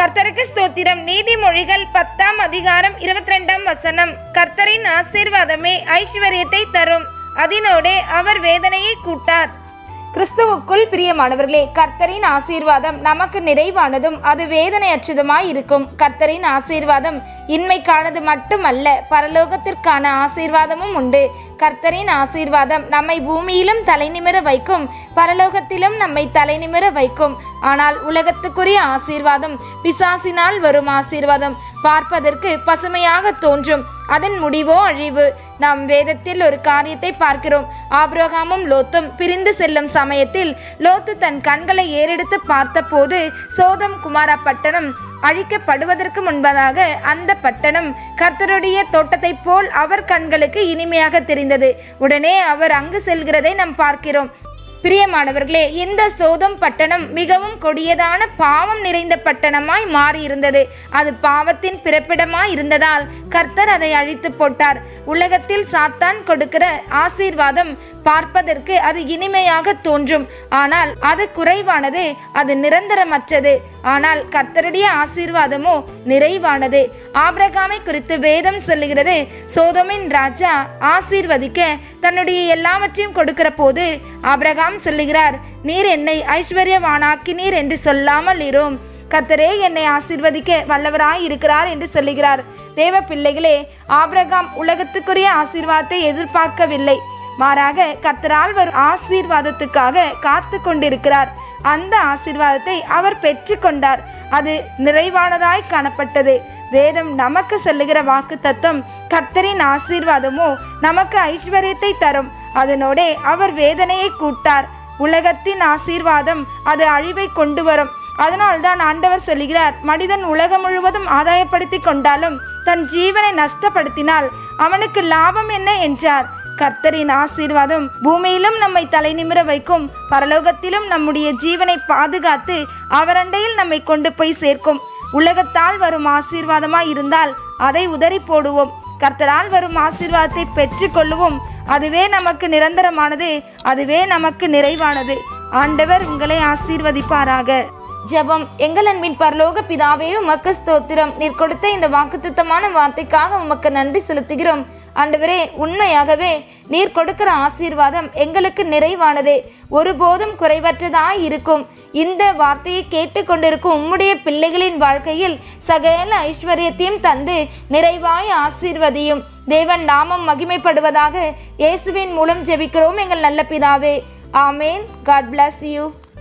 கர்த்தருக்கு ஸ்தோத்திரம் நீதிமொழிகள் பத்தாம் அதிகாரம் இருபத்தி ரெண்டாம் வசனம் கர்த்தரின் ஆசீர்வாதமே ஐஸ்வர்யத்தை தரும் அதனோடே அவர் வேதனையை கூட்டார் கிறிஸ்துவுக்குள் பிரியமானவர்களே கர்த்தரின் ஆசீர்வாதம் நமக்கு நிறைவானதும் அது வேதனையற்றதுமாய் இருக்கும் கர்த்தரின் ஆசீர்வாதம் இன்மைக்கானது மட்டுமல்ல பரலோகத்திற்கான ஆசீர்வாதமும் உண்டு கர்த்தரின் ஆசீர்வாதம் நம்மை பூமியிலும் தலைநிமிர வைக்கும் பரலோகத்திலும் நம்மை தலைநிமிர வைக்கும் ஆனால் உலகத்துக்குரிய ஆசீர்வாதம் பிசாசினால் வரும் ஆசீர்வாதம் பார்ப்பதற்கு பசுமையாக தோன்றும் அதன் முடிவோ அழிவு நாம் வேதத்தில் ஒரு காரியத்தை பார்க்கிறோம் ஆபிரகாமும் லோத்தும் பிரிந்து செல்லும் சமயத்தில் லோத்து தன் கண்களை ஏறெடுத்து பார்த்தபோது சோதம் குமாரா பட்டணம் அழிக்கப்படுவதற்கு முன்பதாக அந்த பட்டணம் கர்த்தருடைய தோட்டத்தைப் போல் அவர் கண்களுக்கு இனிமையாக தெரிந்தது உடனே அவர் அங்கு செல்கிறதை நாம் பார்க்கிறோம் பிரியமானவர்களே இந்த சோதம் பட்டணம் மிகவும் கொடியதான பாவம் நிறைந்த பட்டணமாய் மாறியிருந்தது அது பாவத்தின் பிறப்பிடமாய் இருந்ததால் கர்த்தர் அதை அழித்து போட்டார் உலகத்தில் சாத்தான் கொடுக்கிற ஆசீர்வாதம் பார்ப்பதற்கு அது இனிமையாக தோன்றும் ஆனால் அது குறைவானது அது நிரந்தரமற்றது ஆனால் கர்த்தருடைய ஆசீர்வாதமோ நிறைவானது ஆபிரகாமை குறித்து வேதம் சொல்லுகிறது சோதமின் ராஜா ஆசீர்வதிக்க தன்னுடைய எல்லாவற்றையும் கொடுக்கிற போது ஆபிரகாம் சொல்லுகிறார் நீர் என்னை ஐஸ்வர்யவானாக்கினீர் என்று சொல்லாமல் இரும் கர்த்தரே என்னை ஆசீர்வதிக்க வல்லவராய் இருக்கிறார் என்று சொல்லுகிறார் தேவ பிள்ளைகளே ஆபிரகாம் உலகத்துக்குரிய ஆசீர்வாதத்தை எதிர்பார்க்கவில்லை மாறாக கர்த்தரால் வரும் ஆசீர்வாதத்துக்காக காத்து கொண்டிருக்கிறார் அந்த ஆசீர்வாதத்தை அவர் பெற்றுக்கொண்டார் அது நிறைவானதாய் காணப்பட்டது வேதம் நமக்கு சொல்லுகிற வாக்கு தத்துவம் கர்த்தரின் ஆசீர்வாதமோ நமக்கு ஐஸ்வர்யத்தை தரும் அதனோடே அவர் வேதனையை கூட்டார் உலகத்தின் ஆசீர்வாதம் அது அழிவை கொண்டு வரும் அதனால்தான் ஆண்டவர் சொல்லுகிறார் மனிதன் உலகம் முழுவதும் ஆதாயப்படுத்தி கொண்டாலும் தன் ஜீவனை நஷ்டப்படுத்தினால் அவனுக்கு லாபம் என்ன என்றார் கர்த்தரின் ஆசீர்வாதம் பூமியிலும் நம்மை தலைநிமிர வைக்கும் பரலோகத்திலும் நம்முடைய ஜீவனை பாதுகாத்து அவரண்டையில் நம்மை கொண்டு போய் சேர்க்கும் உலகத்தால் வரும் ஆசீர்வாதமாய் இருந்தால் அதை உதறி போடுவோம் கர்த்தரால் வரும் ஆசீர்வாதத்தை பெற்றுக்கொள்ளுவோம் அதுவே நமக்கு நிரந்தரமானது அதுவே நமக்கு நிறைவானது ஆண்டவர் உங்களை ஆசீர்வதிப்பாராக ஜெபம் எங்கள் அன்பின் பரலோக பிதாவே உமக்கு ஸ்தோத்திரம் நீர் கொடுத்த இந்த வாக்குத்தத்தமான வார்த்தைக்காக உமக்கு நன்றி செலுத்துகிறோம் ஆண்டவரே உண்மையாகவே நீர் கொடுக்கிற ஆசீர்வாதம் எங்களுக்கு நிறைவானதே ஒருபோதும் குறைவற்றதாய் இருக்கும் இந்த வார்த்தையை கேட்டுக்கொண்டிருக்கும் உம்முடைய பிள்ளைகளின் வாழ்க்கையில் சகல ஐஸ்வர்யத்தையும் தந்து நிறைவாய் ஆசீர்வதியும் தேவன் நாமம் மகிமைப்படுவதாக இயேசுவின் மூலம் ஜெபிக்கிறோம் எங்கள் நல்ல பிதாவே ஆமேன் காட் bless யூ